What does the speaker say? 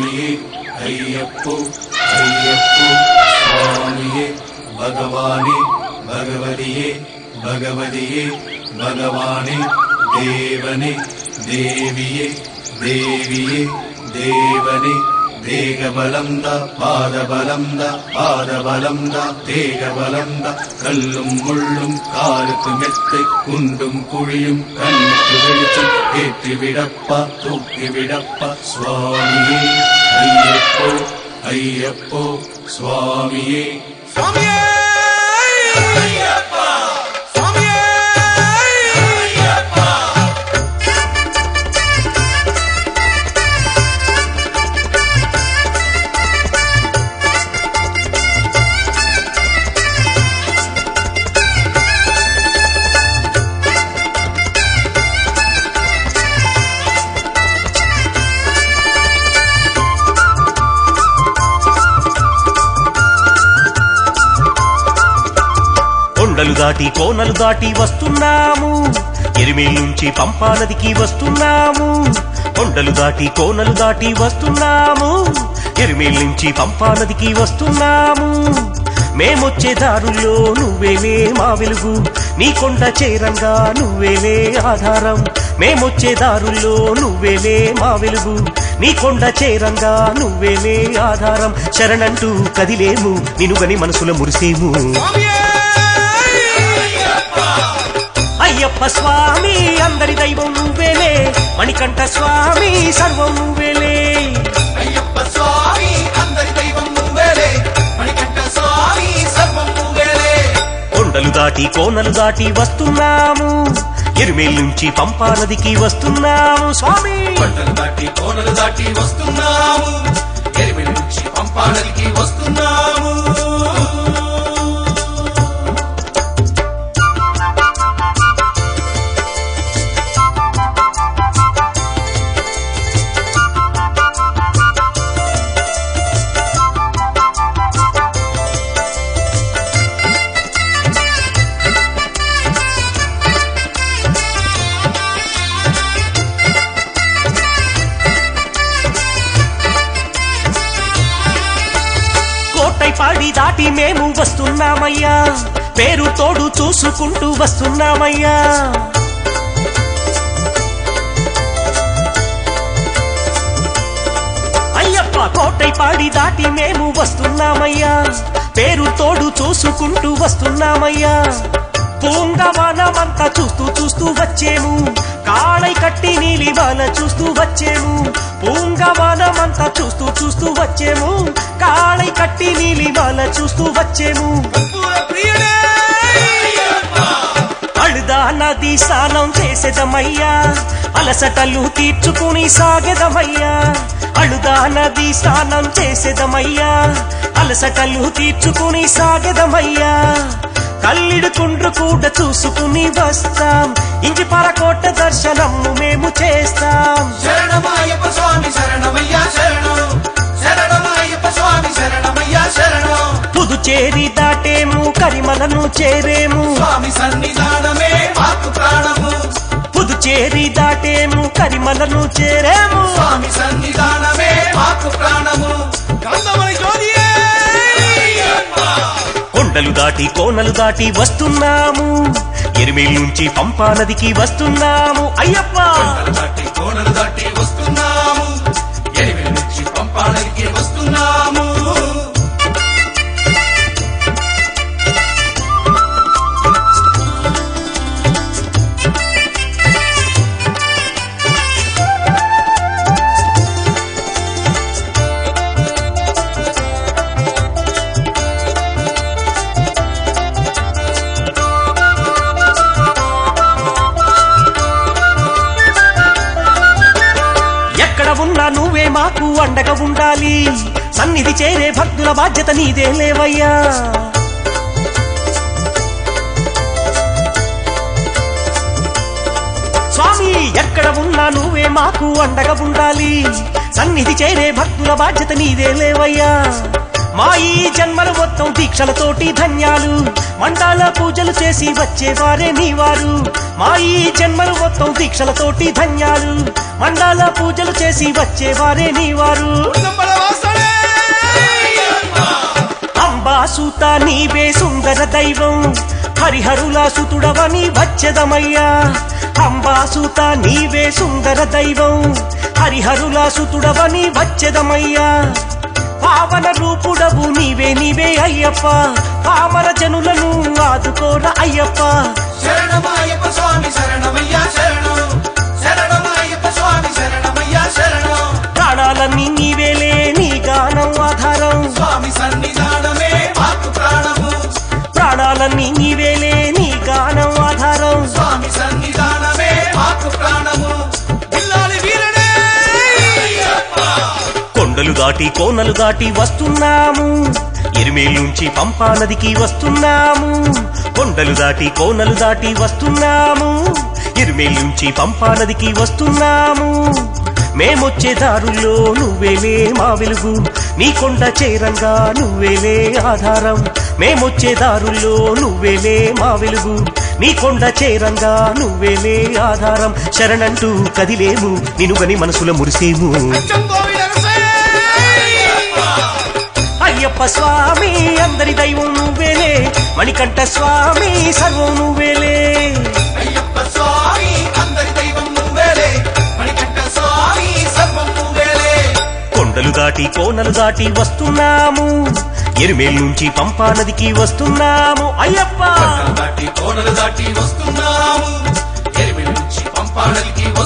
స్వామియే అయ్యప్పో అయ్యప్పో స్వామియే భగవానే భగవతియే భగవతియే భగవానే దేవనే దేవియే దేవియే దేవనే ദേഹബലം ദ പാദബലം ദ പാദബലം ദ ദേഹബലം ദ കല്ലും മുള്ളും കാലത്ത് മെത്ത് കുണ്ടും കുഴിയും കണ്ണിട്ട് വെളിച്ചം ഏറ്റുവിടപ്പ തൂക്കിവിടപ്പ സ്വാമിയേ അയ്യപ്പോ അയ്യപ്പോ സ്വാമിയേ స్వామియే స్వామియే కొండలు దాటి కోనలు దాటి వస్తున్నాము ఎరిమేల్ నుంచి పంపా నదికి వస్తున్నాము కొండలు దాటి కోనలు దాటి వస్తున్నాము ఎరిమేల్ నుంచి పంపా నదికి వస్తున్నాము మేమొచ్చే దారుల్లో నువ్వేలే మా వెలుగు నీ కొండ చేరంగా నువ్వేలే ఆధారం మేమొచ్చే దారుల్లో నువ్వేలే మా వెలుగు నీ కొండ చేరంగా నువ్వేలే ఆధారం శరణంటూ కదిలేము నినుగని మనసులో మురిసేము స్వామియే అయ్యప్ప స్వామి అందరి దైవం నువ్వేలే మణికంఠ స్వామి సర్వం నువ్వేలే అయ్యప్ప స్వామి అందరి దైవం నువ్వేలే మణికంఠ స్వామి సర్వం నువ్వేలే కొండలు దాటి కోనలు దాటి వస్తున్నాము ఎరుమేల్ నుంచి పంపా నదికి వస్తున్నాము స్వామి కొండలు దాటి కోనలు దాటి వస్తున్నాము ఎరిమిలి నుంచి పంపా నదికి వస్తున్నాము కోటై పాడి దాటి మేము వస్తున్నామయ్యా పేరు తోడు చూసుకుంటూ వస్తున్నామయ్యా అయ్యప్ప కోటై పాడి దాటి మేము వస్తున్నామయ్యా పేరు తోడు చూసుకుంటూ వస్తున్నామయ్యా పూంగవనమంతా చూస్తూ చూస్తూ వచ్చేము కాళై కట్టి నీలివాన చూస్తూ వచ్చేము పూంగవనమంతా చూస్తూ చూస్తూ వచ్చేము కాళై కట్టి నీలివాన చూస్తూ వచ్చేము కర్పూర ప్రియుడే అழுదా నది స్నానం చేసేదమయ్యా అలసటలు తీర్చుకుని సాగెదమయ్యా అழுదా నది స్నానం చేసేదమయ్యా అలసటలు తీర్చుకుని సాగెదమయ్యా కల్లిడు కుండ్రు కూడా చూసుకుని వస్తాం ఇంటి పరకోట దర్శనము మేము చేస్తాం శరణమయ్యప్ప స్వామి శరణమయ్యా శరణం శరణమయ్యప్ప స్వామి శరణమయ్యా శరణం పుదుచేరి దాటేము కరిమలను చేరేము స్వామి సన్నిధానమే మాకు ప్రాణము పుదుచేరి దాటేము కరిమలను చేరేము స్వామి సన్నిధానమే మాకు ప్రాణము గంధమని జ్యోతియే కొండలు దాటి కోనలు దాటి వస్తున్నాము ఎరిమేల్ నుంచి పంపా నదికి వస్తున్నాము అయ్యప్ప కొండలు దాటి కోనలు దాటి వస్తున్నాము ఎనిమిది నుంచి పంపాడలికి వస్తున్నాము ఎక్కడ ఉన్నా నువ్వే మాకు అండగా ఉండాలి సన్నిధి చేరే భక్తుల బాధ్యత నీదే లేవయ్యా స్వామి ఎక్కడ ఉన్నా నువ్వే మాకు అండగా ఉండాలి సన్నిధి చేరే భక్తుల బాధ్యత నీదే లేవయ్యా మా ఈ జన్మలు మొత్తం దీక్షలతోటి ధన్యాలు మండాల పూజలు చేసి వచ్చేవారే నీవారు మా ఈ జన్మలు మొత్తం దీక్షలతోటి ధన్యాలు మండాల పూజ పూజలు చేసి వచ్చేవారే నీవారు ఉన్నంబల వాసనే అంబాసూత నీవే సుందర దైవం హరిహరుల సుతుడవని వచ్చెదమయ్యా అంబాసూత నీవే సుందర దైవం హరిహరుల సుతుడవని వచ్చెదమయ్యా పావన రూపుడవు నీవే నీవే అయ్యప్ప పామర జనులను ఆదుకోర అయ్యప్ప శరణమయ్యప్ప స్వామి శరణమయ్యా శరణం శరణమయ్యప్ప స్వామి శరణమయ్యా శరణం ప్రాణాలన్నీ నీవేలే నీ గానం ఆధారం స్వామి సన్నిధానమే మాకు ప్రాణము ప్రాణాలన్నీ నీవేలే నీ గానం ఆధారం స్వామి సన్నిధానమే మాకు ప్రాణము పిల్లాలి వీరనే కొండలు దాటి కోనలు దాటి వస్తున్నాము ఎరిమేల్ నుంచి పంపా నదికి వస్తున్నాము కొండలు దాటి కోనలు దాటి వస్తున్నాము ఎరిమేల్ నుంచి పంపా నదికి వస్తున్నాము మేమొచ్చే దారుల్లో నువ్వేలే మా వెలుగు నీ కొండ చేరంగా నువ్వేలే ఆధారం మేమొచ్చే దారుల్లో నువ్వేలే మా వెలుగు నీ కొండ చేరంగా నువ్వేలే ఆధారం శరణంటూ కదిలేము నినుగని మనసుల మురిసేము చంబోవి నరసే అయ్యప్ప స్వామి అందరి దైవం నువ్వేలే మణికంఠ స్వామి సర్వం నువ్వేలే అయ్యప్ప స్వామి అందరి దైవం నువ్వేలే మణికంఠ స్వామి సర్వం నువ్వేలే కొండలు దాటి కోనలు దాటి వస్తున్నాము ఎరుమేల్ నుంచి పంపా నదికి వస్తున్నాము అయ్యప్ప కొండలు దాటి కోనలు దాటి వస్తున్నాము ఎరిమిలి నుంచి పంపాడలికి